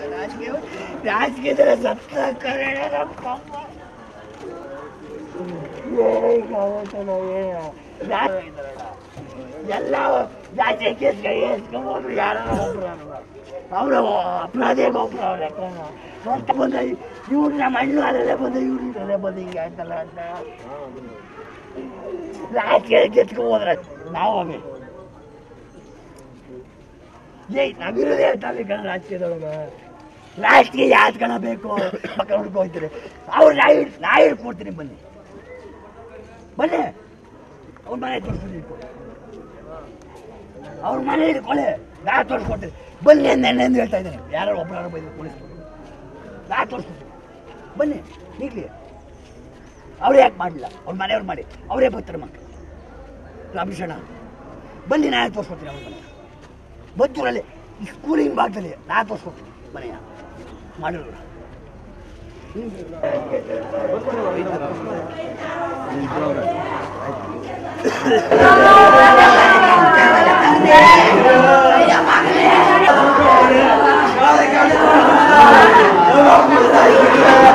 ರಾಜಕೀಯ ರಾಜಕೀಯದಲ್ಲಿ ಸತ್ತ ಕನ್ನಡ ನಮ್ಮಪ್ಪ ಏನಾಗುತ್ತೋ ಏನೋ ರಾಜ- ಎಲ್ಲ ಜಾತಿ ಕೇಸ್ಗಳು ಎಸ್ಕೊಂಡ್ರು ಯಾರೋ ಒಬ್ರು ಅವರು ಅಪರಾಧಿಗೆ ಒಬ್ರು ಅವ್ರೆ ಸ್ವಂತ ಬಂದ ಇವ್ರು ನಮ್ಮ ಅಣ್ಣ ಅಲ್ಲೇ ಬಂದ ಇವ್ರು ಇಲ್ಲೇ ಬಂದ ಹಿಂಗೆ ಆಯ್ತಲ್ಲ ಅಂತ ರಾಜಕೀಯ ಗೆದ್ಕೊಂಡು ಹೋದ್ರೆ ನಾವು ಹೋಗಿ ಏಯ್ ನಾವಿರೋದೇ ಹೇಳ್ತಾರೆ ಕಣ ರಾಜಕೀಯದೊಳಗೆ ರಾಜಕೀಯ ಯಾವ್ದು ಕಣ ಬೇಕು ಮಕ್ಕಳು ಹುಡ್ಕೋಯ್ತಾರೆ ಅವ್ರು ನಾ ಹಿಡ್ ನಾ ಹಿಡ್ಕೊಡ್ತೀನಿ ಬನ್ನಿ ಬನ್ನಿ ಅವ್ರ ಮನೆ ತೋರಿಸ್ತೀನಿ ಅವ್ರ ಮನೆ ಹಿಡ್ಕೊಳ್ಳಿ ನಾ ತೋರಿಸ್ಕೊಡ್ತೀನಿ ಬನ್ನಿ ಅಂದ ಎಂದು ಹೇಳ್ತಾ ಇದ್ದೀನಿ ಯಾರು ಒಬ್ಬರು ಬೈದು ಪೊಲೀಸ್ ನಾ ತೋರಿಸ್ಕೊಡ್ತೀನಿ ಬನ್ನಿ ಈಗಲಿ ಅವ್ರು ಯಾಕೆ ಮಾಡಲಿಲ್ಲ ಅವ್ರ ಮನೆಯವ್ರು ಮಾಡಿ ಅವರೇ ಬರ್ತಾರೆ ಮಕ್ಕಳು ರಾಮಕೃಷ್ಣ ಬನ್ನಿ ನಾನು ತೋರಿಸ್ಕೊಡ್ತೀನಿ ಅವ್ರ ಮನೆ ಮದ್ದೂರಲ್ಲಿ ಈ ಸ್ಕೂಲಿನ ಭಾಗದಲ್ಲಿ ನಾ ತೋರಿಸ್ಕೊಡ್ತೀನಿ ಮನೆಯ ಮಾಡಿರೋರು ¡Vamos!